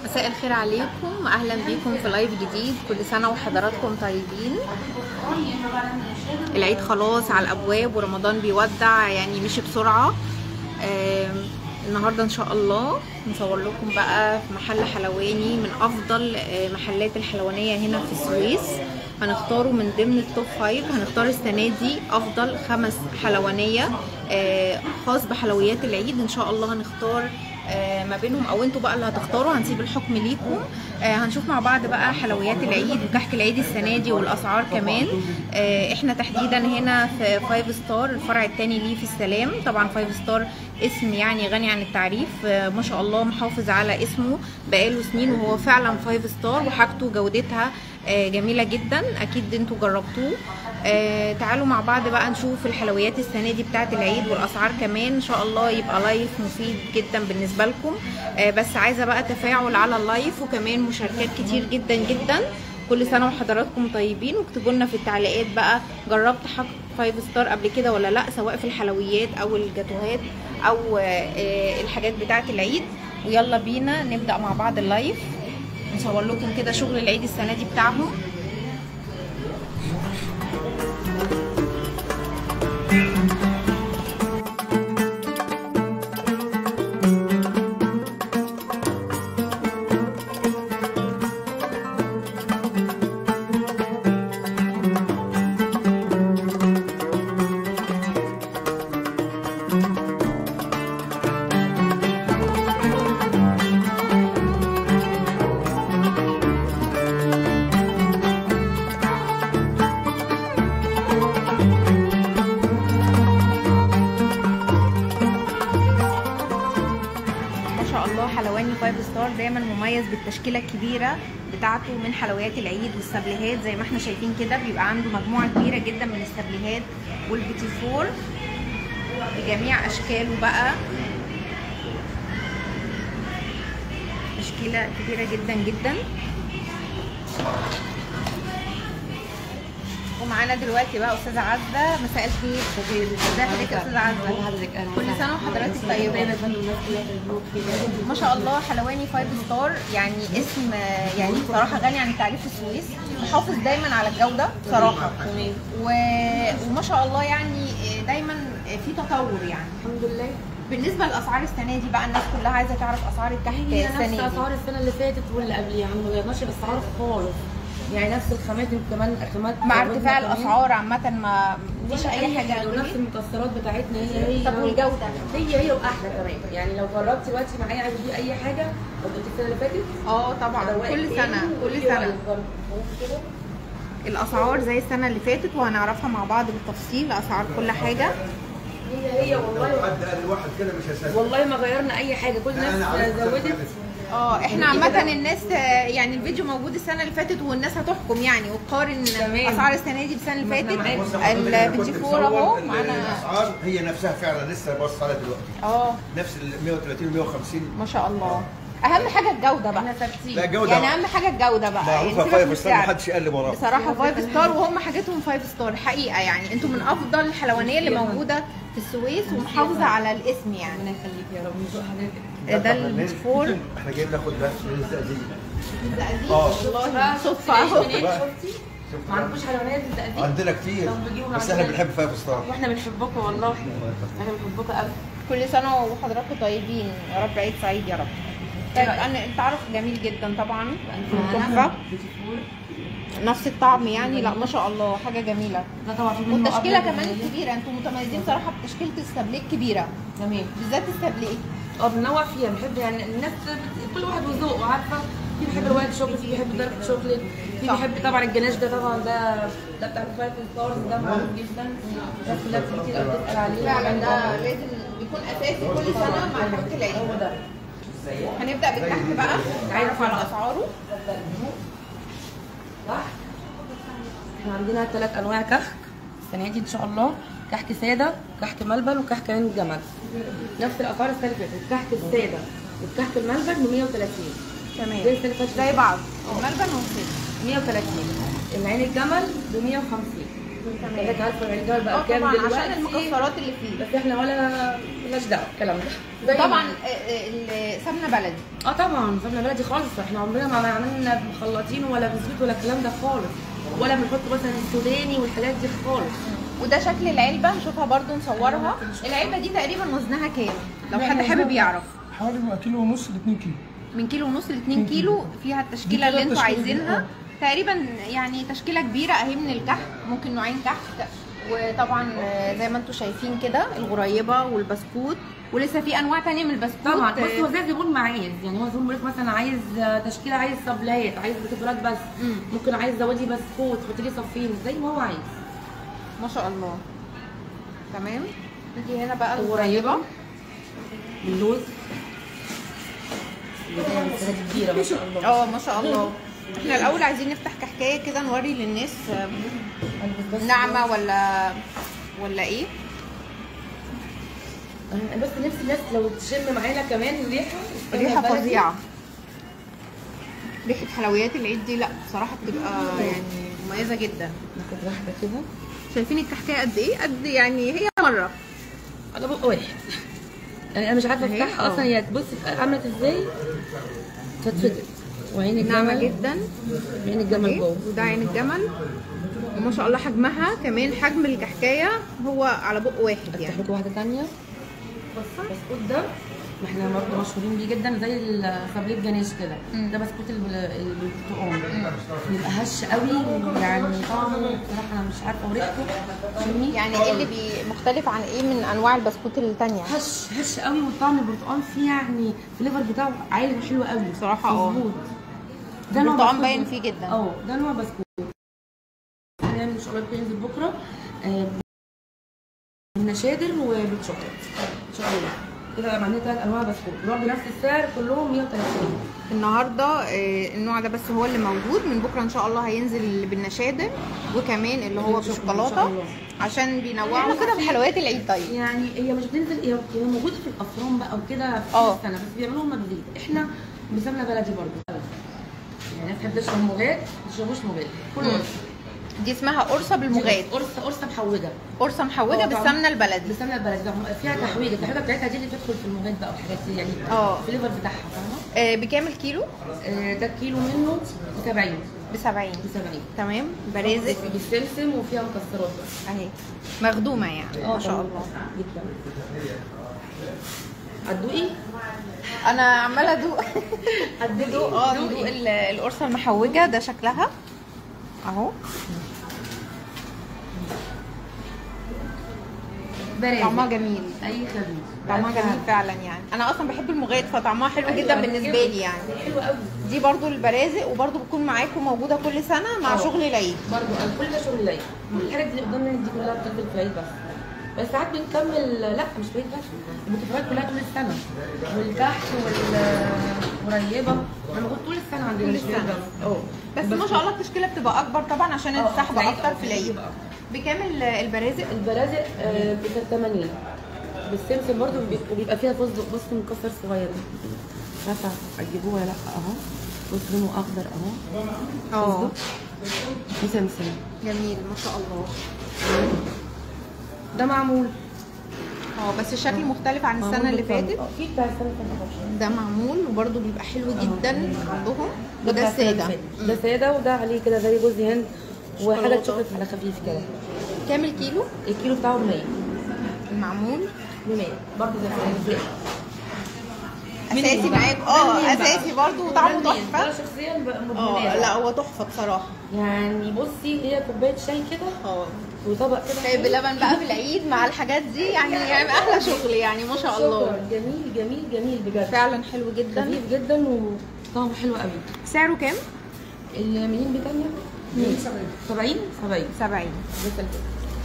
مساء الخير عليكم اهلا بيكم في لايف جديد كل سنه وحضراتكم طيبين العيد خلاص على الابواب ورمضان بيودع يعني مشي بسرعه آم، النهارده ان شاء الله نصور لكم بقى في محل حلواني من افضل آه، محلات الحلوانيه هنا في السويس هنختاره من ضمن التوب فايف هنختار السنه دي افضل خمس حلوانيه آه، خاص بحلويات العيد ان شاء الله هنختار آه، ما بينهم او انتوا بقى اللي هتختاروا هنسيب الحكم ليكم آه، هنشوف مع بعض بقى حلويات العيد وكحك العيد السنه دي والاسعار كمان آه، احنا تحديدا هنا في فايف ستار الفرع الثاني ليه في السلام طبعا فايف ستار اسم يعني غني عن التعريف آه، ما شاء الله محافظ على اسمه بقاله سنين وهو فعلا فايف ستار وحاجته جودتها آه، جميله جدا اكيد انتوا جربتوه آه تعالوا مع بعض بقى نشوف الحلويات السنه دي بتاعه العيد والاسعار كمان ان شاء الله يبقى لايف مفيد جدا بالنسبه لكم آه بس عايزه بقى تفاعل على اللايف وكمان مشاركات كتير جدا جدا كل سنه وحضراتكم طيبين واكتبوا لنا في التعليقات بقى جربت حق فايف ستار قبل كده ولا لا سواء في الحلويات او الجاتوهات او آه آه، الحاجات بتاعه العيد ويلا بينا نبدا مع بعض اللايف نصور لكم كده شغل العيد السنه دي بتاعهم ما شاء الله حلواني فايف ستار دايما مميز بالتشكيله الكبيره بتاعته من حلويات العيد والسبليهات زي ما احنا شايفين كده بيبقى عنده مجموعه كبيره جدا من السبليهات والبيتي فور بجميع اشكاله بقى تشكيله كبيره جدا جدا ومعانا دلوقتي بقى استاذه عزه مساء الخير ازي حضرتك يا استاذه عزه كل سنه وحضرتك طيبه ما شاء الله حلواني فايف ستار يعني اسم آه، يعني بصراحه غني عن التعريف في السويس محافظ دايما على الجوده بصراحه و... وما شاء الله يعني آه، دايما آه، في تطور يعني الحمد لله بالنسبه للاسعار السنه دي بقى الناس كلها عايزه تعرف اسعار الكحك هي السنه نفس دي اسعار السنه اللي فاتت واللي قبليها ما غيرناش الاسعار خالص يعني نفس الخامات كمان خامات مع زودنا ارتفاع كمان. الاسعار عامه ما مفيش مفيش اي حاجه ونفس المكسرات بتاعتنا هي هي طب والجوده هي هي واحلى كمان يعني لو جربتي دلوقتي معايا عايزه تجيبي اي حاجه لو جبتي السنه اللي فاتت اه طبعا هدوقك كل تاني سنه كل وقولي سنه رأيك برضه. كده الاسعار زي السنه اللي فاتت وهنعرفها مع بعض بالتفصيل اسعار كل حاجه هي هي والله حد قال الواحد كده مش هيصدق والله ما غيرنا اي حاجه كل لا، أنا الناس عارف زودت كده. اه احنا عامة الناس آه، يعني الفيديو موجود السنة اللي فاتت والناس هتحكم يعني وتقارن تمام. اسعار السنة دي بالسنة اللي ما احنا معاك. فاتت بص يا حضرتك، أنا كنت البيتي فور اهو مصور ال- معانا الاسعار هي نفسها فعلا لسه بص عليها دلوقتي اه نفس ال 130 150 ما شاء الله اهم حاجة الجودة بقى احنا ثابتين لا جوده يعني اهم حاجة الجودة بقى معروفه يعني سيبك فايف من ستار ما السعر. حدش يقلب وراه بصراحة فايف ستار وهم حاجتهم فايف ستار حقيقة يعني انتوا من افضل الحلوانية اللي موجودة في السويس ومحافظة على الاسم يعني ربنا يخليك يا رب نزق حضرتك ده البيتي فور احنا جايين ناخد ده من الزقازيق الزقازيق اه. والله صدفة اهو منين بقى. شفتي؟ شفت ما بقى؟ عندكوش حلوانيات الزقازيق عندنا كتير طب بيجيبوا بس احنا عندنا. بنحب فايف ستار واحنا بنحبكم والله احنا بنحبكم قوي كل سنة وحضراتكم طيبين يا رب عيد سعيد يا رب طيب انا التعرف جميل جدا طبعا تحفة نفس الطعم يعني لا ما شاء الله حاجة جميلة ده طبعا في منه والتشكيلة أبيض كمان ومنه كبيرة انتوا متميزين صراحة بتشكيلة السابليه الكبيرة تمام بالذات السابليه اه بننوع فيها بنحب يعني الناس بت- كل واحد وذوقه عارفه في بيحب الوايت شوكليت في بيحب الدارك شوكليت في صح. بيحب طبعا الجناش ده طبعا ده ده بتاع الفايف ستارز ده معروف جدا الناس كلها بتيجي كتير قوي بتسال عليه فعلا ده لازم يكون اساسي كل سنة مع كحك العيد هو ده هنبدأ بالكحك بقى نتعرف على اسعاره صح احنا عندنا ثلاث انواع كحك السنه دي ان شاء الله كحك ساده كحك ملبن وكحك عين الجمل نفس الاسعار السنه اللي فاتت الكحك الساده والكحك الملبن ب 130 تمام زي السنه اللي فاتت زي بعض الملبن والخيط 130 العين الجمل ب 150 حضرتك عارفه العجال اه بقى كام طبعا دلوقتي عشان المكسرات اللي فيه بس احنا ولا مالناش دعوه الكلام ده زي ما- طبعا آه، آه، السمنه بلدي اه طبعا سمنه بلدي خالص احنا عمرنا ما عملنا مخلطين ولا بزيت ولا الكلام ده خالص ولا بنحط مثلا السوداني والحاجات دي خالص وده شكل العلبه نشوفها برضو نصورها العلبه دي تقريبا وزنها كام لو حد حابب يعرف حوالي كيلو ونص ل 2 كيلو من كيلو ونص ل 2 كيلو فيها التشكيله دي اللي كده انتوا التشكيلة دي، عايزينها اه. تقريبا يعني تشكيله كبيره اهي من الكحك ممكن نوعين كحك وطبعا آه، زي ما انتوا شايفين كده الغريبه والبسكوت ولسه في انواع تانية من البسكوت طبعا آه، بص هو زي الزبون ما عايز يعني هو الزبون بيقول لك مثلا عايز تشكيله عايز صبلات عايز بتفرات بس مم. ممكن عايز زودي بسكوت حطي لي صفين زي ما هو عايز ما شاء الله تمام نيجي هنا بقى الغريبه باللوز اللي هي مسكات كبيره ما شاء الله اه ما شاء الله احنا الاول عايزين نفتح كحكايه كده نوري للناس آه، بس ناعمه ولا ولا ايه أنا بس نفسي الناس لو تشم معانا كمان الريحه ريحه بلدي. فظيعه ريحه حلويات العيد دي لا بصراحه بتبقى يعني مميزه جدا ناخد واحده كده شايفين الكحكايه قد ايه قد يعني هي مره انا بقى واحد يعني انا مش عارفه أهي، افتحها اه. اصلا هي تبص عملت ازاي فتفتت وعين ناعمه الجمل جدا عين الجمل اهي، جوه وده عين الجمل وما شاء الله حجمها كمان حجم الكحكايه هو على بق واحد افتح يعني لكم واحده ثانيه البسكوت ده ما احنا برضه مشهورين بيه جدا زي الفابريك جانيش كده مم. ده بسكوت البل- البرتقال بيبقى هش قوي يعني طعمه بصراحه انا مش عارفه وريحته شمي يعني ايه اللي بي مختلف عن ايه من انواع البسكوت التانية هش هش قوي وطعم البرتقال فيه يعني الفليفر بتاعه عالي وحلو قوي بصراحة اه. مظبوط ده نوع البرتقال بسكوت باين بس- فيه جدا. اه ده نوع بسكوت هنعمل ان شاء الله بينزل بكره آه، بالنشادر وبالشوكولاته ان شاء الله كده عندنا ثلاث انواع بسكوت نوع بنفس السعر كلهم 130 النهارده آه، النوع ده بس هو اللي موجود من بكره ان شاء الله هينزل اللي بالنشادر وكمان اللي هو بالشوكولاتة إن شاء بالشوكولاته الله. عشان بينوعوا كده بحلويات العيد طيب يعني هي مش بتنزل هي هي موجوده في الافران بقى وكده في اه. السنه بس بيعملوها مجديد احنا بسمنه بلدي برضه يعني الناس تحب تشرب مغاد ما تشربوش مغاد كله مم. دي اسمها قرصه بالمغاد قرصه قرصه محوجه قرصه محوجه اه، بالسمنه البلدي بالسمنه البلدي ده فيها تحويجه التحويجه بتاعتها دي اللي بتدخل في المغاد بقى والحاجات دي يعني اه. الفليفر بتاعها فاهمه آه، بكام الكيلو آه، ده كيلو منه ب 70 ب 70 ب 70 تمام برازق بالسمسم وفيها مكسرات بقى اهي مخدومه يعني ما شاء الله جدا هتدوقي؟ انا عماله ادوق هتدوقي؟ ادوق اه دوقي. ندوق ال- القرصه المحوجه ده شكلها اهو برازق. طعمها جميل اي خبيث طعمها جميل فعلا يعني انا اصلا بحب المغاد فطعمها حلو جدا بالنسبه لي يعني حلو قوي دي برضو البرازق وبرضو بتكون معاكم موجوده كل سنه مع اه. شغل العيد برضه انا كل ده شغل العيد الحاجات اللي قدامنا دي كلها بتاكل في العيد بس بس ساعات بنكمل لا مش في العيد بس البوتفرات كلها طول السنه والكحك والقريبه انا موجود طول السنه عندنا طول مش في العيد السنة. بس اه بس ما شاء الله التشكيله بتبقى اكبر طبعا عشان اه، السحب العيد اكتر اه، في العيد بقى. بكام ال- البرازق البرازق آه، ب 80 بالسمسم برضه بيبقى- وبيبقى فيها فستق بص مكسر صغير مش عارفه هتجيبوه ولا لا اهو بص لونه اخضر اهو اه وسمسم جميل ما شاء الله ده معمول اه بس الشكل مختلف عن السنه معمول اللي بالفرن. فاتت اه، في بتاع السنه اللي فاتت ده معمول وبرده بيبقى حلو جدا عندهم ده وده بتاع السنة اللي الساده فاتت. ده ساده وده عليه كده زي جوز هند وحاجه شوكولاتة. شوكليت على خفيف كده كام الكيلو الكيلو بتاعه ب 100 المعمول ب 100 برضه زي السنة اللي اساسي منين معاك بقى؟ اه منين بقى؟ اساسي برضه وطعمه منين؟ ده تحفه شخصيا بقى اه مدمناه لا هو تحفه بصراحه يعني بصي هي كوبايه شاي كده اه وطبق كده شاي بلبن بقى في العيد مع الحاجات دي يعني, يعني احلى شغل يعني ما شاء الله شكرا جميل جميل جميل بجد فعلا حلو جدا خفيف جدا وطعمه حلو قوي سعره كام؟ المنين بتانية 70 70 70 70 بس الفل.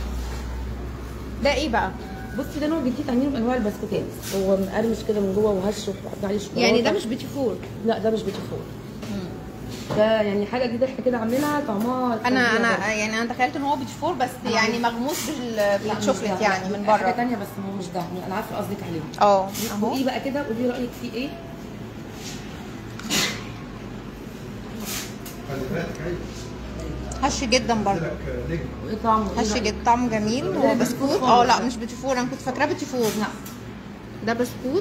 ده ايه بقى؟ بصي ده نوع جديد عاملينه من انواع البسكوتات هو مقرمش كده من جوه وهش وحط عليه شوكولاته يعني ده مش بيتي فور لا ده مش بيتي فور ده يعني حاجه جديده احنا كده عاملينها طعمها انا فظيع انا برضه. يعني انا تخيلت ان هو بيتي فور بس يعني مغموس بال- لا، مش بالشوكليت ده. يعني من حاجه بره تانية بس هو مش ده انا عارفه قصدك عليه اه اهو ايه بقى كده قولي رايك فيه ايه خلي بالك عيب هش جدا برضه لك نجم وايه طعمه إيه هش رأيك؟ جدا طعمه جميل ده هو بسكوت بسكوت اه خالص. لا مش بتيفور انا كنت فاكراه بتيفور لا ده بسكوت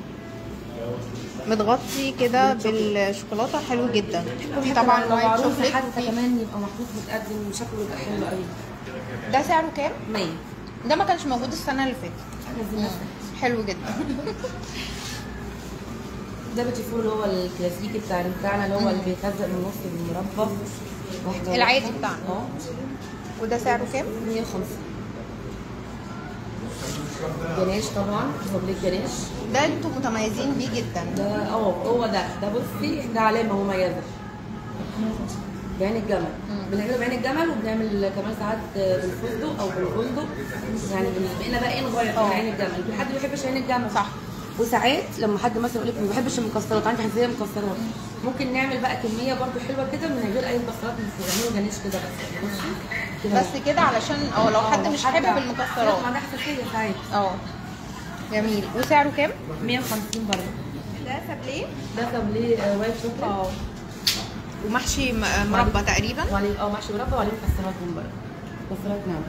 متغطي كده بالشوكولاته حلو جدا في طبعا لو وايت عروسه شوكليت حتى وفي- كمان يبقى محطوط متقدم وشكله يبقى حلو قوي ده سعره كام 100 ده ما كانش موجود السنه اللي فاتت نزلنا حلو جدا ده بيتي فور اللي هو الكلاسيكي بتاع بتاعنا اللي هو اللي بيتلزق من النص بالمربى واحده العادي واحدة. بتاعنا. اه وده سعره كام 150 جناش طبعا صبليك جناش ده انتوا متميزين بيه جدا ده اه هو ده ده بصي ده علامه مميزه بعين الجمل بنعمله بعين الجمل وبنعمل كمان ساعات بالفستق او بالفندق يعني بالنسبه لنا بقى ايه نغير في اه. عين الجمل في حد ما بيحبش عين الجمل صح. وساعات لما حد مثلا يقول لك ما بحبش المكسرات عندي حساسيه من المكسرات ممكن نعمل بقى كميه برضو حلوه كده من غير اي مكسرات من فوق نعمله جناش كده بس بصي كده بس كده علشان اه لو حد مش حابب المكسرات ما ده حساسيه ساعات اه جميل وسعره كام 150 برضه ده سابليه ده سابليه آه، وايت شوكليت اه ومحشي م- مربى تقريبا وعليه اه محشي مربى وعليه مكسرات من بره مكسرات نعم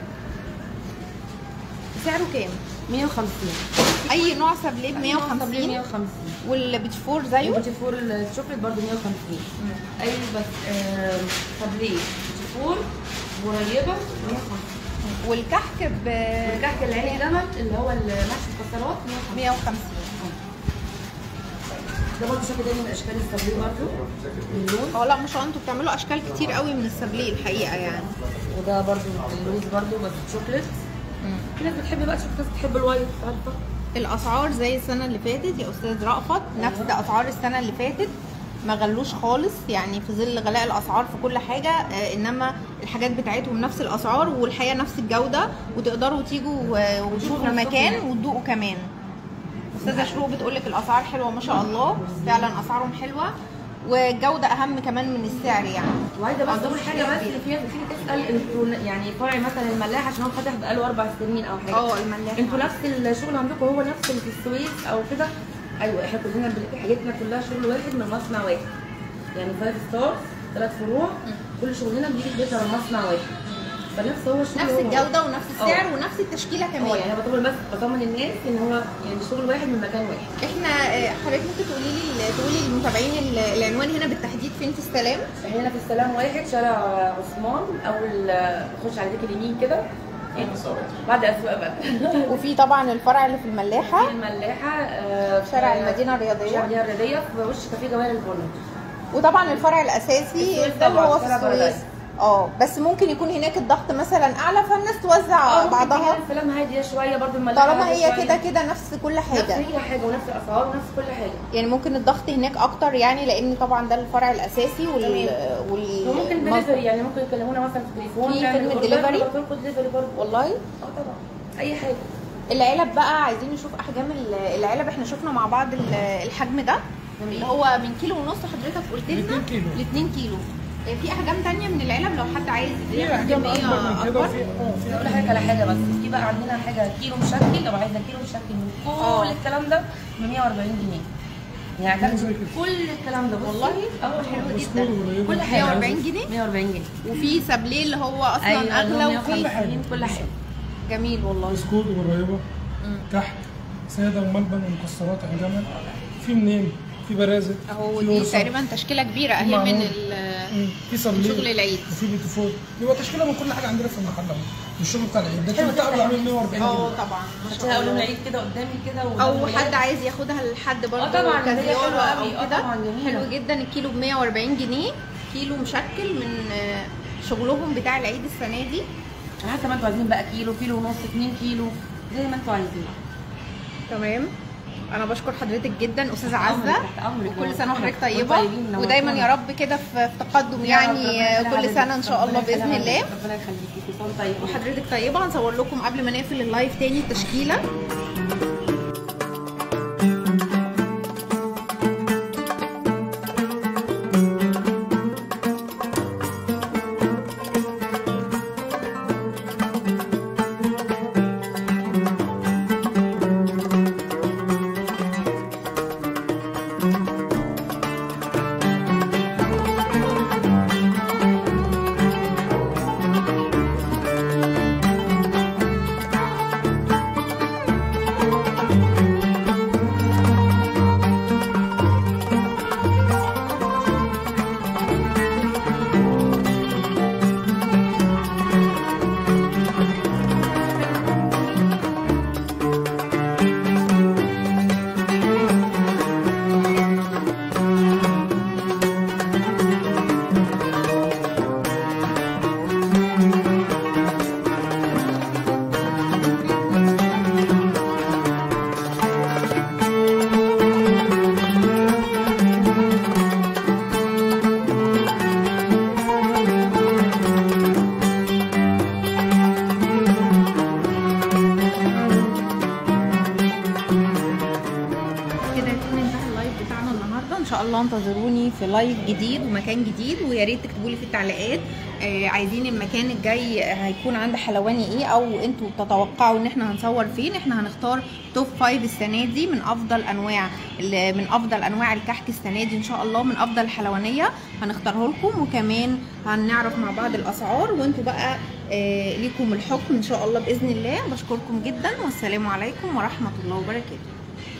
سعره كام 150 اي نوع سابليه ب 150 150 والبيتفور زيه بيتي فور الشوكليت برضه 150 اي بس آه، سابليه بيتي فور قريبه 150 والكحك ب الكحك العين جمل اللي هو المحشي مكسرات 150 150 ده برضه شكل تاني من اشكال السابليه برضه اللون اه لا ما شاء الله انتوا بتعملوا اشكال كتير قوي من السابليه الحقيقه يعني وده برضه اللوز برضه بس شوكليت في ناس بتحب بقى شوكليت بتحب الوايت عارفه الاسعار زي السنه اللي فاتت يا استاذ رأفت نفس اسعار السنه اللي فاتت ما غلوش خالص يعني في ظل غلاء الاسعار في كل حاجه آه، انما الحاجات بتاعتهم نفس الاسعار والحقيقه نفس الجوده وتقدروا تيجوا و- وتشوفوا المكان وتدوقوا كمان استاذه شروق بتقول لك الاسعار حلوه ما شاء الله فعلا اسعارهم حلوه والجوده اهم كمان من السعر يعني وعايزه بس عندهم اقول حاجه مشكلة بس كبيرة. اللي فيها بتيجي تسال انتوا يعني فرع مثلا الملاح عشان هو فاتح بقاله اربع سنين او حاجه اه الملاح انتوا نفس الشغل عندكم هو نفس اللي في السويس او كده ايوه احنا كلنا بن- حاجتنا كلها شغل واحد من مصنع واحد يعني فايف ستارز ثلاث فروع كل شغلنا بيجي بيطلع من مصنع واحد فنفس هو الشغل نفس هو- الجوده ونفس السعر اه. ونفس التشكيله اه كمان يعني انا بطمن بس بطمن الناس ان هو يعني شغل واحد من مكان واحد احنا آه، حضرتك ممكن تقولي لي تقولي للمتابعين ال- العنوان هنا بالتحديد فين في السلام هنا في السلام واحد شارع عثمان اول خش على ديك اليمين كده بعد اسواق بقى وفي طبعا الفرع اللي في الملاحه في الملاحه آه، في شارع المدينة الرياضية. شارع المدينه الرياضيه في وش كافيه جوال البن وطبعا الفرع الاساسي السويس ده اللي طبعاً، هو في شارع السويس بارادايس. اه بس ممكن يكون هناك الضغط مثلا اعلى فالناس توزع بعضها السلام هاديه شويه برضو الملاحه طالما هادية هي شوية. كده كده نفس كل نفس حاجه كل حاجه ونفس الاسعار ونفس كل حاجه يعني ممكن الضغط هناك اكتر يعني لان طبعا ده الفرع الاساسي وال تمام. وال وممكن دليفري يعني ممكن يكلمونا مثلا في التليفون في نعمل خدمة order، delivery؟ نبعت لكم دليفري برضه والله اه طبعا اي حاجه العلب بقى عايزين نشوف احجام ال- العلب احنا شفنا مع بعض ال- الحجم ده اللي هو من كيلو ونص حضرتك قلت لنا الاتنين كيلو. ل 2 كيلو في احجام تانية من العلب لو حد عايز في ياخد احجام كمية اكبر من كده وفي اه في اقول لحضرتك على حاجه بس في بقى عندنا حاجه كيلو مشكل لو عايزه كيلو مشكل من اه. كل الكلام ده ب 140 جنيه يعني زي هتاخدي كده. كل الكلام ده بصي. والله؟ اه حلو بسكوت جدا قريبة. كل حاجه 140 جنيه 140 جنيه وفي سابليه اللي هو اصلا ايوه اغلى اللي هم وفي 150 كل حاجه جميل والله بسكوت قريبه كحك ساده وملبن ومكسرات عين جمل في منين في برازق اهو في دي ورصة، تقريبا تشكيله كبيره اهي معمول. من ال- مم، في صليب شغل العيد. وفي بيتي فور بيبقى تشكيله من كل حاجه عندنا في المحل اهو الشغل بتاع العيد ده حلو الكيلو بتاعه ده. عامل 140 اه جنيه طبعا ما عشان شاء اقول لهم الله العيد كده قدامي كده او حد عايز ياخدها لحد برضه اه طبعا، هي كزيارة حلوة او قوي، اه كده طبعا، جميلة. حلو جدا الكيلو ب 140 جنيه كيلو مشكل من آه، شغلهم بتاع العيد السنه دي حتى ما انتوا عايزين بقى كيلو كيلو ونص 2 كيلو زي ما انتوا عايزين تمام انا بشكر حضرتك جدا استاذه تحت أمرك، عزه تحت أمرك. وكل سنه وحضرتك وانتوا طيبه طيبين، نورتونا. ودايما يا رب كده في في تقدم يعني آه، كل سنه ان شاء الله باذن الله ربنا يخليكي كل سنه طيب وحضرتك طيبه هنصور لكم قبل ما نقفل اللايف تاني التشكيله لايف جديد ومكان جديد ويا ريت تكتبوا لي في التعليقات آه، عايزين المكان الجاي هيكون عند حلواني ايه او انتوا تتوقعوا ان احنا هنصور فين احنا هنختار توب فايف السنه دي من افضل انواع ال- من افضل انواع الكحك السنه دي ان شاء الله من افضل الحلوانيه هنختاره لكم وكمان هنعرف مع بعض الاسعار وانتوا بقى آه، ليكم الحكم ان شاء الله باذن الله بشكركم جدا والسلام عليكم ورحمه الله وبركاته